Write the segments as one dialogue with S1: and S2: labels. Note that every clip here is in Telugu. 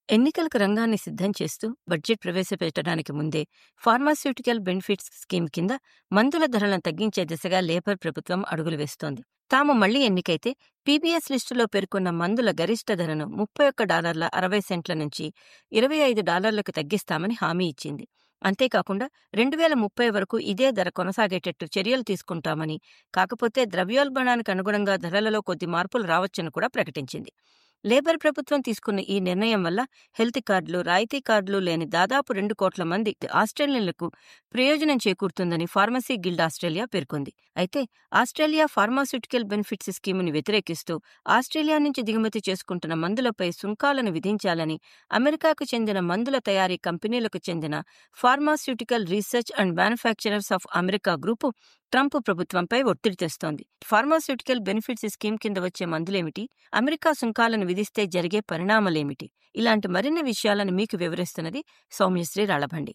S1: ఎన్నికలకు రంగాన్ని సిద్ధం చేస్తూ బడ్జెట్ ప్రవేశపెట్టడానికి ముందే ఫార్మాస్యూటికల్ బెనిఫిట్స్ స్కీమ్ కింద మందుల ధరలను తగ్గించే దిశగా లేబర్ ప్రభుత్వం అడుగులు వేస్తోంది తాము మళ్లీ ఎన్నికైతే పీబీఎస్ లిస్టులో పేర్కొన్న మందుల గరిష్ట ధరను ముప్పై ఒక్క డాలర్ల అరవై సెంట్ల నుంచి ఇరవై ఐదు డాలర్లకు తగ్గిస్తామని హామీ ఇచ్చింది అంతేకాకుండా రెండు వేల ముప్పై వరకు ఇదే ధర కొనసాగేటట్టు చర్యలు తీసుకుంటామని కాకపోతే ద్రవ్యోల్బణానికి అనుగుణంగా ధరలలో కొద్ది మార్పులు రావచ్చని కూడా ప్రకటించింది లేబర్ ప్రభుత్వం తీసుకున్న ఈ నిర్ణయం వల్ల హెల్త్ కార్డులు రాయితీ కార్డులు లేని దాదాపు రెండు కోట్ల మంది ఆస్ట్రేలియన్లకు ప్రయోజనం చేకూరుతుందని ఫార్మసీ గిల్డ్ ఆస్ట్రేలియా పేర్కొంది అయితే ఆస్ట్రేలియా ఫార్మాస్యూటికల్ బెనిఫిట్స్ స్కీమును వ్యతిరేకిస్తూ ఆస్ట్రేలియా నుంచి దిగుమతి చేసుకుంటున్న మందులపై సుంకాలను విధించాలని అమెరికాకు చెందిన మందుల తయారీ కంపెనీలకు చెందిన pharmaceutical research and manufacturers of America group Trump ప్రభుత్వంపై ఒత్తిడి తెస్తోంది ఫార్మాస్యూటికల్ బెనిఫిట్స్ స్కీమ్ కింద వచ్చే మందులేమిటి అమెరికా సుంకాలను విధిస్తే జరిగే పరిణామాలేమిటి ఇలాంటి మరిన్ని విషయాలను మీకు వివరిస్తున్నది సౌమ్యశ్రీ రాళభండి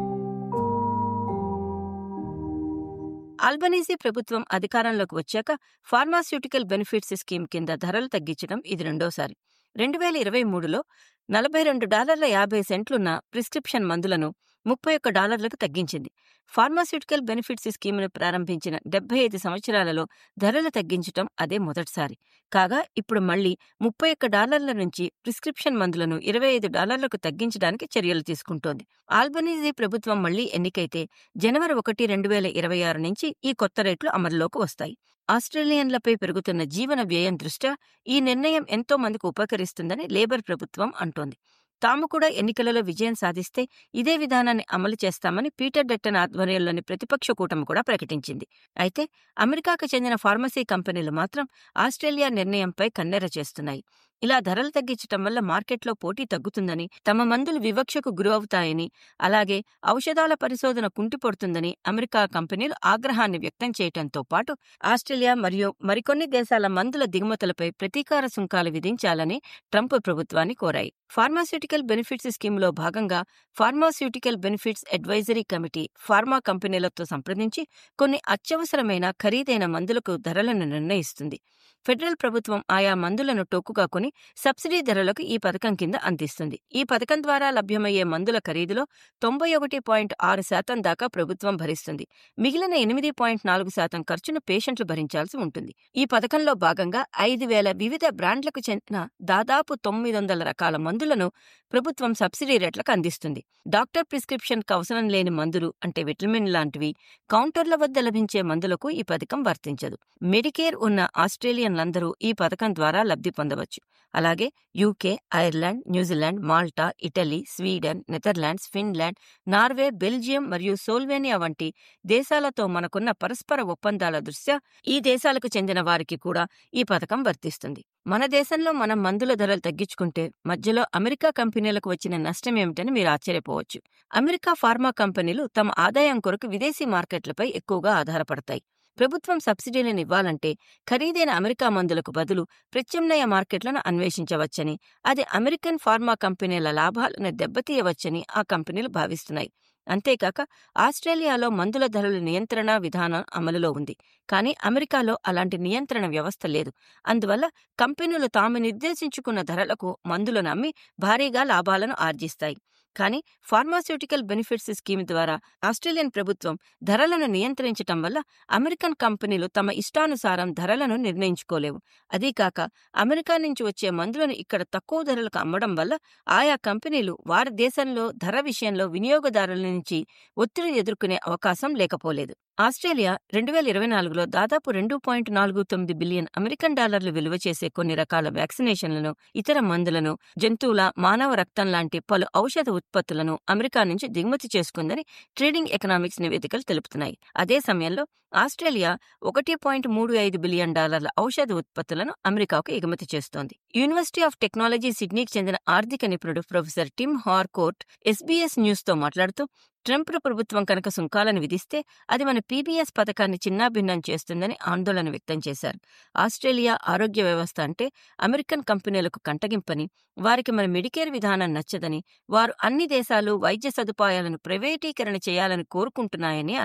S1: ఆల్బనీజీ ప్రభుత్వం అధికారంలోకి వచ్చాక ఫార్మాస్యూటికల్ బెనిఫిట్స్ స్కీమ్ కింద ధరలు తగ్గించడం ఇది రెండోసారి రెండు వేల ఇరవై మూడులో నలభై రెండు డాలర్ల యాభై సెంట్లున్న ప్రిస్క్రిప్షన్ మందులను ముప్పై ఒక్క డాలర్లకు తగ్గించింది ఫార్మాస్యూటికల్ బెనిఫిట్స్ స్కీమ్ను ప్రారంభించిన డెబ్బై ఐదు సంవత్సరాలలో ధరలు తగ్గించడం అదే మొదటిసారి కాగా ఇప్పుడు మళ్లీ ముప్పై ఒక్క డాలర్ల నుంచి ప్రిస్క్రిప్షన్ మందులను ఇరవై ఐదు డాలర్లకు తగ్గించడానికి చర్యలు తీసుకుంటోంది ఆల్బనీజీ ప్రభుత్వం మళ్లీ ఎన్నికైతే జనవరి ఒకటి రెండు వేల ఇరవై ఆరు నుంచి ఈ కొత్త రేట్లు అమలులోకి వస్తాయి ఆస్ట్రేలియన్లపై పెరుగుతున్న జీవన వ్యయం దృష్ట్యా ఈ నిర్ణయం ఎంతో మందికి ఉపకరిస్తుందని లేబర్ ప్రభుత్వం అంటోంది తాము కూడా ఎన్నికలలో విజయం సాధిస్తే ఇదే విధానాన్ని అమలు చేస్తామని పీటర్ డెట్టన్ ఆధ్వర్యంలోని ప్రతిపక్ష కూటమి కూడా ప్రకటించింది అయితే అమెరికాకు చెందిన ఫార్మసీ కంపెనీలు మాత్రం ఆస్ట్రేలియా నిర్ణయంపై కన్నెర చేస్తున్నాయి ఇలా ధరలు తగ్గించటం వల్ల మార్కెట్లో పోటీ తగ్గుతుందని తమ మందులు వివక్షకు గురవుతాయని అలాగే ఔషధాల పరిశోధన కుంటిపడుతుందని అమెరికా కంపెనీలు ఆగ్రహాన్ని వ్యక్తం చేయటంతో పాటు ఆస్ట్రేలియా మరియు మరికొన్ని దేశాల మందుల దిగుమతులపై ప్రతీకార సుంకాలు విధించాలని ట్రంప్ ప్రభుత్వాన్ని కోరాయి ఫార్మాస్యూటికల్ బెనిఫిట్స్ స్కీమ్లో భాగంగా pharmaceutical benefits advisory committee pharma కంపెనీలతో సంప్రదించి కొన్ని అత్యవసరమైన ఖరీదైన మందులకు ధరలను నిర్ణయిస్తుంది ఫెడరల్ ప్రభుత్వం ఆయా మందులను టోకుగా కొని సబ్సిడీ ధరలకు ఈ పథకం కింద అందిస్తుంది ఈ పథకం ద్వారా లభ్యమయ్యే మందుల ఖరీదులో తొంభై ఒకటి పాయింట్ ఆరు శాతం దాకా ప్రభుత్వం భరిస్తుంది మిగిలిన ఎనిమిది పాయింట్ నాలుగు శాతం ఖర్చును పేషెంట్లు భరించాల్సి ఉంటుంది ఈ పథకంలో భాగంగా ఐదు వేల వివిధ బ్రాండ్లకు చెందిన దాదాపు తొమ్మిది వందల రకాల మందులను ప్రభుత్వం సబ్సిడీ రేట్లకు అందిస్తుంది డాక్టర్ ప్రిస్క్రిప్షన్కు అవసరం లేని మందులు అంటే విటమిన్ లాంటివి కౌంటర్ల వద్ద లభించే మందులకు ఈ పథకం వర్తించదు మెడికేర్ ఉన్న ఆస్ట్రేలియన్లందరూ ఈ పథకం ద్వారా లబ్ధి పొందవచ్చు అలాగే UK Ireland New Zealand Malta Italy Sweden Netherlands Finland Norway Belgium మరియు సోల్వేనియా వంటి దేశాలతో మనకున్న పరస్పర ఒప్పందాల దృష్ట్యా ఈ దేశాలకు చెందిన వారికి కూడా ఈ పథకం వర్తిస్తుంది మన దేశంలో మనం మందుల ధరలు తగ్గించుకుంటే మధ్యలో అమెరికా కంపెనీలకు వచ్చిన నష్టం ఏమిటని మీరు ఆశ్చర్యపోవచ్చు అమెరికా ఫార్మా కంపెనీలు తమ ఆదాయం కొరకు విదేశీ మార్కెట్లపై ఎక్కువగా ఆధారపడతాయి ప్రభుత్వం సబ్సిడీలను ఇవ్వాలంటే ఖరీదైన అమెరికా మందులకు బదులు ప్రత్యామ్నాయ మార్కెట్లను అన్వేషించవచ్చని అది అమెరికన్ ఫార్మా కంపెనీల లాభాలను దెబ్బతీయవచ్చని ఆ కంపెనీలు భావిస్తున్నాయి అంతేకాక ఆస్ట్రేలియాలో మందుల ధరల నియంత్రణ విధానం అమలులో ఉంది కానీ అమెరికాలో అలాంటి నియంత్రణ వ్యవస్థ లేదు అందువల్ల కంపెనీలు తాము నిర్దేశించుకున్న ధరలకు మందులను అమ్మి భారీగా లాభాలను ఆర్జిస్తాయి కానీ ఫార్మాస్యూటికల్ బెనిఫిట్స్ స్కీమ్ ద్వారా ఆస్ట్రేలియన్ ప్రభుత్వం ధరలను నియంత్రించటం వల్ల అమెరికన్ కంపెనీలు తమ ఇష్టానుసారం ధరలను నిర్ణయించుకోలేవు అదీకాక అమెరికా నుంచి వచ్చే మందులను ఇక్కడ తక్కువ ధరలకు అమ్మడం వల్ల ఆయా కంపెనీలు వారి దేశంలో ధర విషయంలో వినియోగదారుల నుంచి ఒత్తిడి ఎదుర్కొనే అవకాశం లేకపోలేదు ఆస్ట్రేలియా రెండు వేల ఇరవై నాలుగులో దాదాపు రెండు పాయింట్ నాలుగు తొమ్మిది బిలియన్ అమెరికన్ డాలర్లు విలువ చేసే కొన్ని రకాల వ్యాక్సినేషన్లను ఇతర మందులను జంతువుల మానవ రక్తం లాంటి పలు ఔషధ ఉత్పత్తులను అమెరికా నుంచి దిగుమతి చేసుకుందని ట్రేడింగ్ ఎకనామిక్స్ నివేదికలు తెలుపుతున్నాయి అదే సమయంలో ఆస్ట్రేలియా ఒకటి పాయింట్ మూడు ఐదు బిలియన్ డాలర్ల ఔషధ ఉత్పత్తులను అమెరికాకు ఎగుమతి చేస్తోంది యూనివర్సిటీ ఆఫ్ టెక్నాలజీ సిడ్నీకి చెందిన ఆర్థిక నిపుణుడు ప్రొఫెసర్ టిమ్ హార్కోర్ట్ ఎస్బీఎస్ న్యూస్తో మాట్లాడుతూ ట్రంప్ ప్రభుత్వం కనుక సుంకాలను విధిస్తే అది మన పీబీఎస్ పథకాన్ని చిన్నాభిన్నం చేస్తుందని ఆందోళన వ్యక్తం చేశారు ఆస్ట్రేలియా ఆరోగ్య వ్యవస్థ అంటే అమెరికన్ కంపెనీలకు కంటగింపని వారికి మన మెడికేర్ విధానం నచ్చదని వారు అన్ని దేశాలు వైద్య సదుపాయాలను ప్రైవేటీకరణ చేయాలని కోరుకుంటున్నాయని అన్నారు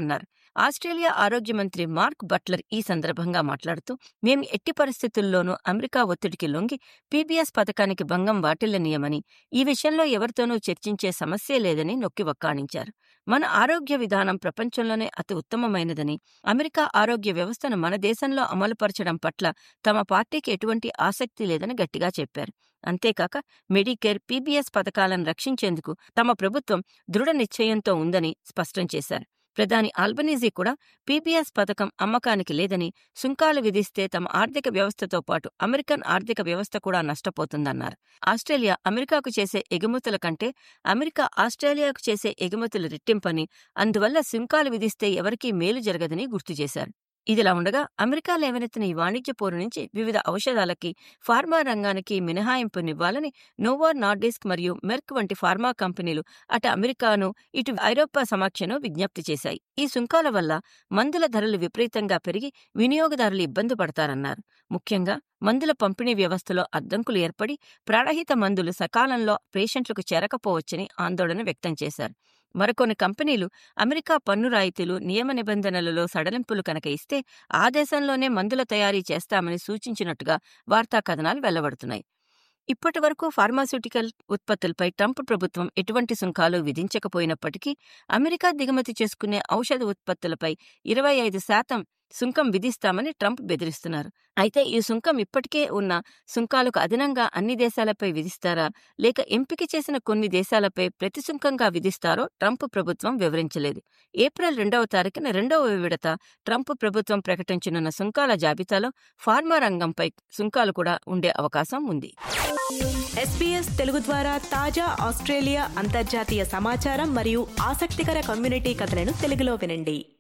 S1: ఆస్ట్రేలియా ఆరోగ్య మంత్రి మార్క్ బట్లర్ ఈ సందర్భంగా మాట్లాడుతూ మేం ఎట్టి పరిస్థితుల్లోనూ అమెరికా ఒత్తిడికి లొంగి పీబీఎస్ పథకానికి భంగం వాటిల్లనీయమని ఈ విషయంలో ఎవరితోనూ చర్చించే సమస్యే లేదని నొక్కి వక్కాణించారు మన ఆరోగ్య విధానం ప్రపంచంలోనే అతి ఉత్తమమైనదని అమెరికా ఆరోగ్య వ్యవస్థను మన దేశంలో అమలుపరచడం పట్ల తమ పార్టీకి ఎటువంటి ఆసక్తి లేదని గట్టిగా చెప్పారు అంతేకాక మెడికేర్ పీబీఎస్ పథకాలను రక్షించేందుకు తమ ప్రభుత్వం దృఢ నిశ్చయంతో ఉందని స్పష్టం చేశారు ప్రధాని ఆల్బనీజీ కూడా పీబీఎస్ పథకం అమ్మకానికి లేదని సుంకాలు విధిస్తే తమ ఆర్థిక వ్యవస్థతో పాటు అమెరికన్ ఆర్థిక వ్యవస్థ కూడా నష్టపోతుందన్నారు ఆస్ట్రేలియా అమెరికాకు చేసే ఎగుమతుల కంటే అమెరికా ఆస్ట్రేలియాకు చేసే ఎగుమతులు రెట్టింపని అందువల్ల సుంకాలు విధిస్తే ఎవరికీ మేలు జరగదని గుర్తు చేశారు ఇదిలా ఉండగా అమెరికా లేవనెత్తిన ఈ వాణిజ్య పోరు నుంచి వివిధ ఔషధాలకి ఫార్మా రంగానికి మినహాయింపునివ్వాలని నోవో నార్డిస్క్ మరియు మెర్క్ వంటి ఫార్మా కంపెనీలు అటు అమెరికాను ఇటు ఐరోపా సమక్షను విజ్ఞప్తి చేశాయి ఈ సుంకాల వల్ల మందుల ధరలు విపరీతంగా పెరిగి వినియోగదారులు ఇబ్బంది పడతారన్నారు ముఖ్యంగా మందుల పంపిణీ వ్యవస్థలో అడ్డంకులు ఏర్పడి ప్రాణహిత మందులు సకాలంలో పేషెంట్లకు చేరకపోవచ్చని ఆందోళన వ్యక్తం చేశారు మరికొన్ని కంపెనీలు అమెరికా పన్ను రాయితీలు నియమ నిబంధనలలో సడలింపులు కనుక ఇస్తే ఆ దేశంలోనే మందుల తయారీ చేస్తామని సూచించినట్టుగా వార్తా కథనాలు వెల్లబడుతున్నాయి ఇప్పటి వరకు ఫార్మాస్యూటికల్ ఉత్పత్తులపై ట్రంప్ ప్రభుత్వం ఎటువంటి సుంకాలు విధించకపోయినప్పటికీ అమెరికా దిగుమతి చేసుకునే ఔషధ ఉత్పత్తులపై ఇరవై ఐదు శాతం సుంకం విధిస్తామని ట్రంప్ బెదిరిస్తున్నారు అయితే ఈ సుంకం ఇప్పటికే ఉన్న సుంకాలకు అదనంగా అన్ని దేశాలపై విధిస్తారా లేక ఎంపిక చేసిన కొన్ని దేశాలపై ప్రతి సుంకంగా విధిస్తారో ట్రంప్ ప్రభుత్వం వివరించలేదు ఏప్రిల్ రెండవ తారీఖున రెండవ విడత ట్రంప్ ప్రభుత్వం ప్రకటించనున్న సుంకాల జాబితాలో ఫార్మా రంగంపై సుంకాలు కూడా ఉండే అవకాశం ఉంది
S2: ఎస్పీఎస్ తెలుగు ద్వారా తాజా ఆస్ట్రేలియా అంతర్జాతీయ సమాచారం మరియు ఆసక్తికర కమ్యూనిటీ కథలను తెలుగులో వినండి